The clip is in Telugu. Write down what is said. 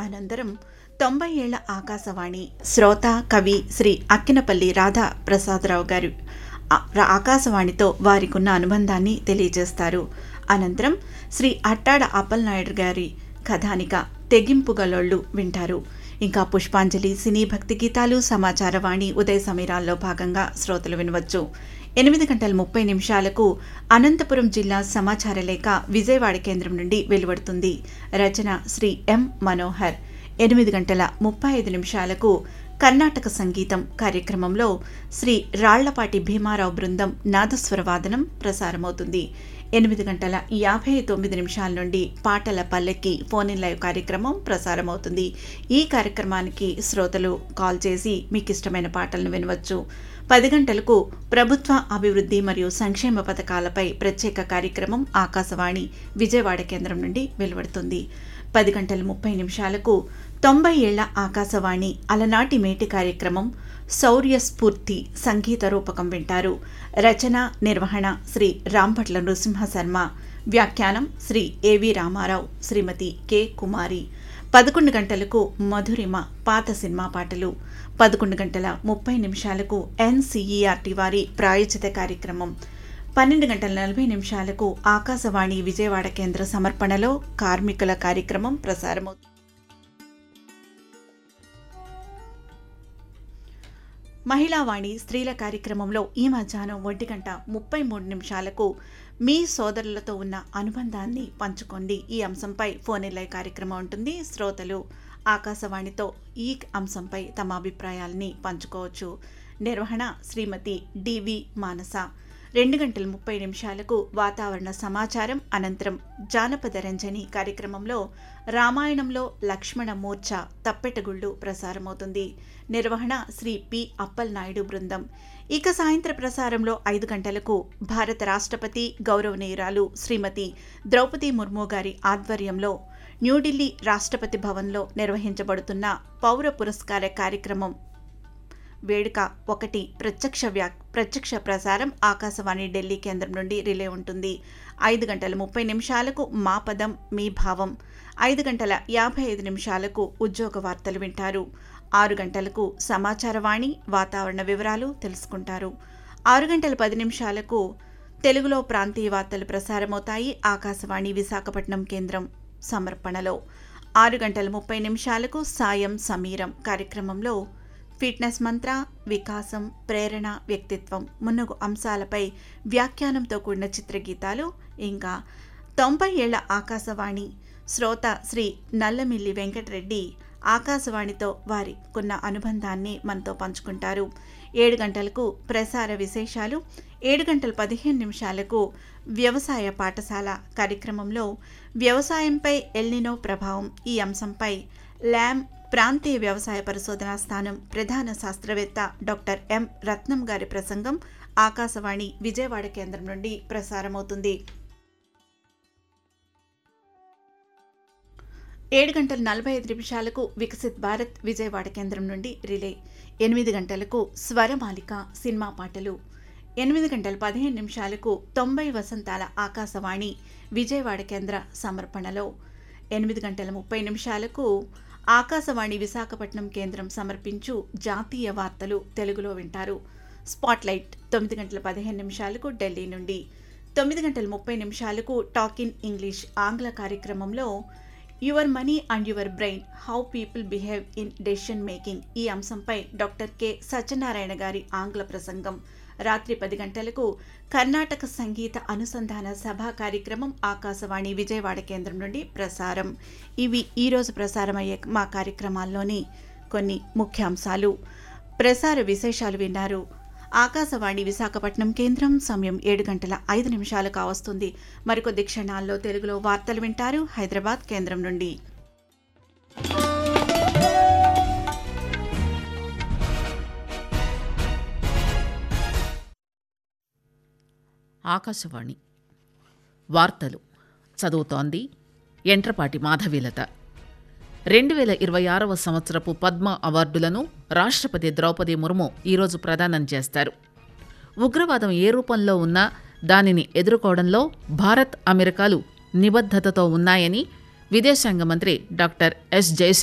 అనంతరం తొంభై ఏళ్ల ఆకాశవాణి శ్రోత కవి శ్రీ అక్కినపల్లి రాధా ప్రసాదరావు గారు ఆ- ఆకాశవాణితో వారికున్న అనుబంధాన్ని తెలియజేస్తారు అనంతరం శ్రీ అట్టాడ అప్పలనాయుడు గారి కథానిక తెగింపు గలోళ్ళు వింటారు ఇంకా పుష్పాంజలి సినీ భక్తి గీతాలు సమాచారవాణి ఉదయ సమీరాల్లో భాగంగా శ్రోతలు వినవచ్చు ఎనిమిది గంటల ముప్పై నిమిషాలకు అనంతపురం జిల్లా సమాచార లేఖ విజయవాడ కేంద్రం నుండి వెలువడుతుంది రచన శ్రీ ఎం మనోహర్ ఎనిమిది గంటల ముప్పై ఐదు నిమిషాలకు కర్ణాటక సంగీతం కార్యక్రమంలో శ్రీ రాళ్లపాటి భీమారావు బృందం నాదస్వర వాదనం ప్రసారమవుతుంది ఎనిమిది గంటల యాభై తొమ్మిది నిమిషాల నుండి పాటల పల్లెకి ఫోన్ ఇన్ లైవ్ కార్యక్రమం ప్రసారమవుతుంది ఈ కార్యక్రమానికి శ్రోతలు కాల్ చేసి మీకు ఇష్టమైన పాటలను వినవచ్చు పది గంటలకు ప్రభుత్వ అభివృద్ధి మరియు సంక్షేమ పథకాలపై ప్రత్యేక కార్యక్రమం ఆకాశవాణి విజయవాడ కేంద్రం నుండి వెలువడుతుంది పది గంటల ముప్పై నిమిషాలకు తొంభై ఏళ్ల ఆకాశవాణి అలనాటి మేటి కార్యక్రమం శౌర్య స్ఫూర్తి సంగీత రూపకం వింటారు రచన నిర్వహణ శ్రీ రాంభట్ల నృసింహ శర్మ వ్యాఖ్యానం శ్రీ ఏవి రామారావు శ్రీమతి కె కుమారి పదకొండు గంటలకు మధురిమ పాత సినిమా పాటలు పదకొండు గంటల ముప్పై నిమిషాలకు ఎన్సీఈఆర్టీ వారి ప్రాయోజిత కార్యక్రమం పన్నెండు గంటల నలభై నిమిషాలకు ఆకాశవాణి విజయవాడ కేంద్ర సమర్పణలో కార్మికుల కార్యక్రమం ప్రసారమవుతుంది మహిళావాణి స్త్రీల కార్యక్రమంలో ఈ మధ్యాహ్నం ఒంటి గంట ముప్పై మూడు నిమిషాలకు మీ సోదరులతో ఉన్న అనుబంధాన్ని పంచుకోండి ఈ అంశంపై ఫోన్ లైవ్ కార్యక్రమం ఉంటుంది శ్రోతలు ఆకాశవాణితో ఈ అంశంపై తమ అభిప్రాయాల్ని పంచుకోవచ్చు నిర్వహణ శ్రీమతి డివి మానస రెండు గంటల ముప్పై నిమిషాలకు వాతావరణ సమాచారం అనంతరం జానపద రంజని కార్యక్రమంలో రామాయణంలో లక్ష్మణ మూర్ఛ తప్పెటగుళ్ళు ప్రసారమవుతుంది నిర్వహణ శ్రీ పి అప్పల్ నాయుడు బృందం ఇక సాయంత్ర ప్రసారంలో ఐదు గంటలకు భారత రాష్ట్రపతి గౌరవనీయురాలు శ్రీమతి ద్రౌపది ముర్ము గారి ఆధ్వర్యంలో న్యూఢిల్లీ రాష్ట్రపతి భవన్లో నిర్వహించబడుతున్న పౌర పురస్కార కార్యక్రమం వేడుక ఒకటి ప్రత్యక్ష వ్యా ప్రత్యక్ష ప్రసారం ఆకాశవాణి ఢిల్లీ కేంద్రం నుండి రిలే ఉంటుంది ఐదు గంటల ముప్పై నిమిషాలకు మా పదం మీ భావం ఐదు గంటల యాభై ఐదు నిమిషాలకు ఉద్యోగ వార్తలు వింటారు ఆరు గంటలకు సమాచారవాణి వాతావరణ వివరాలు తెలుసుకుంటారు ఆరు గంటల పది నిమిషాలకు తెలుగులో ప్రాంతీయ వార్తలు ప్రసారమవుతాయి ఆకాశవాణి విశాఖపట్నం కేంద్రం సమర్పణలో ఆరు గంటల ముప్పై నిమిషాలకు సాయం సమీరం కార్యక్రమంలో ఫిట్నెస్ మంత్ర వికాసం ప్రేరణ వ్యక్తిత్వం మున్నగు అంశాలపై వ్యాఖ్యానంతో కూడిన చిత్రగీతాలు ఇంకా తొంభై ఏళ్ల ఆకాశవాణి శ్రోత శ్రీ నల్లమిల్లి వెంకటరెడ్డి ఆకాశవాణితో వారికున్న అనుబంధాన్ని మనతో పంచుకుంటారు ఏడు గంటలకు ప్రసార విశేషాలు ఏడు గంటల పదిహేను నిమిషాలకు వ్యవసాయ పాఠశాల కార్యక్రమంలో వ్యవసాయంపై ఎల్నినో ప్రభావం ఈ అంశంపై ల్యామ్ ప్రాంతీయ వ్యవసాయ పరిశోధనా స్థానం ప్రధాన శాస్త్రవేత్త డాక్టర్ ఎం రత్నం గారి ప్రసంగం ఆకాశవాణి విజయవాడ కేంద్రం నుండి ప్రసారమవుతుంది ఏడు గంటల నలభై ఐదు నిమిషాలకు వికసిత్ భారత్ విజయవాడ కేంద్రం నుండి రిలే ఎనిమిది గంటలకు స్వరమాలిక సినిమా పాటలు ఎనిమిది గంటల పదిహేను నిమిషాలకు తొంభై వసంతాల ఆకాశవాణి విజయవాడ కేంద్ర సమర్పణలో ఎనిమిది గంటల ముప్పై నిమిషాలకు ఆకాశవాణి విశాఖపట్నం కేంద్రం సమర్పించు జాతీయ వార్తలు తెలుగులో వింటారు స్పాట్లైట్ తొమ్మిది గంటల పదిహేను నిమిషాలకు ఢిల్లీ నుండి తొమ్మిది గంటల ముప్పై నిమిషాలకు టాక్ ఇన్ ఇంగ్లీష్ ఆంగ్ల కార్యక్రమంలో your money and your brain how people behave in decision making ఈ అంశంపై డాక్టర్ కె సత్యనారాయణ గారి ఆంగ్ల ప్రసంగం రాత్రి పది గంటలకు కర్ణాటక సంగీత అనుసంధాన సభా కార్యక్రమం ఆకాశవాణి విజయవాడ కేంద్రం నుండి ప్రసారం ఇవి ఈరోజు ప్రసారమయ్యే మా కార్యక్రమాల్లోని కొన్ని ముఖ్యాంశాలు ప్రసార విశేషాలు విన్నారు ఆకాశవాణి విశాఖపట్నం కేంద్రం సమయం ఏడు గంటల ఐదు నిమిషాలు కావస్తుంది మరికొద్ది క్షణాల్లో తెలుగులో వార్తలు వింటారు హైదరాబాద్ కేంద్రం నుండి ఆకాశవాణి వార్తలు చదువుతోంది ఎంట్రపాటి మాధవీలత రెండు వేల ఇరవై ఆరవ సంవత్సరపు పద్మ అవార్డులను రాష్ట్రపతి ద్రౌపది ముర్ము ఈరోజు ప్రదానం చేస్తారు ఉగ్రవాదం ఏ రూపంలో ఉన్నా దానిని ఎదుర్కోవడంలో భారత్ అమెరికాలు నిబద్ధతతో ఉన్నాయని విదేశాంగ మంత్రి డాక్టర్ ఎస్ జయశంకర్